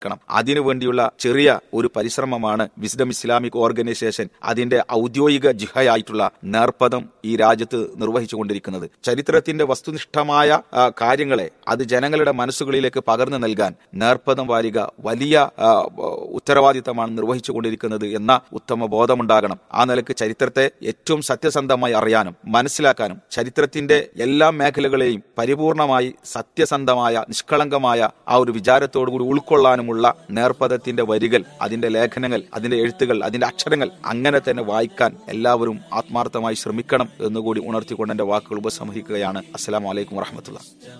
ക്കണം അതിനു വേണ്ടിയുള്ള ചെറിയ ഒരു പരിശ്രമമാണ് വിസ്ഡം ഇസ്ലാമിക് ഓർഗനൈസേഷൻ അതിന്റെ ഔദ്യോഗിക ജിഹയായിട്ടുള്ള നേർപ്പദം ഈ രാജ്യത്ത് നിർവഹിച്ചുകൊണ്ടിരിക്കുന്നത് ചരിത്രത്തിന്റെ വസ്തുനിഷ്ഠമായ ആ, കാര്യങ്ങളെ അത് ജനങ്ങളുടെ മനസ്സുകളിലേക്ക് പകർന്നു നൽകാൻ നേർപ്പദം വാരിക വലിയ ആ, ഉത്തരവാദിത്തമാണ് നിർവഹിച്ചുകൊണ്ടിരിക്കുന്നത് എന്ന ഉത്തമ ബോധമുണ്ടാകണം ആ നിലക്ക് ചരിത്രത്തെ ഏറ്റവും സത്യസന്ധമായി അറിയാനും മനസ്സിലാക്കാനും ചരിത്രത്തിന്റെ എല്ലാ മേഖലകളെയും പരിപൂർണമായി സത്യസന്ധമായ നിഷ്കളങ്കമായ ആ ഒരു വിചാരത്തോടുകൂടി ഉൾക്കൊള്ളാനുമുള്ള നേർപ്പദത്തിന്റെ വരികൾ അതിന്റെ ലേഖനങ്ങൾ അതിന്റെ എഴുത്തുകൾ അതിന്റെ അക്ഷരങ്ങൾ അങ്ങനെ തന്നെ വായിക്കാൻ എല്ലാവരും ആത്മാർത്ഥമായി ശ്രമിക്കണം എന്നുകൂടി ഉണർത്തിക്കൊണ്ട് എന്റെ വാക്കുകൾ ഉപസംഹരിക്കുകയാണ് അസ്സലാമു അലൈക്കും വറഹമത്തുള്ള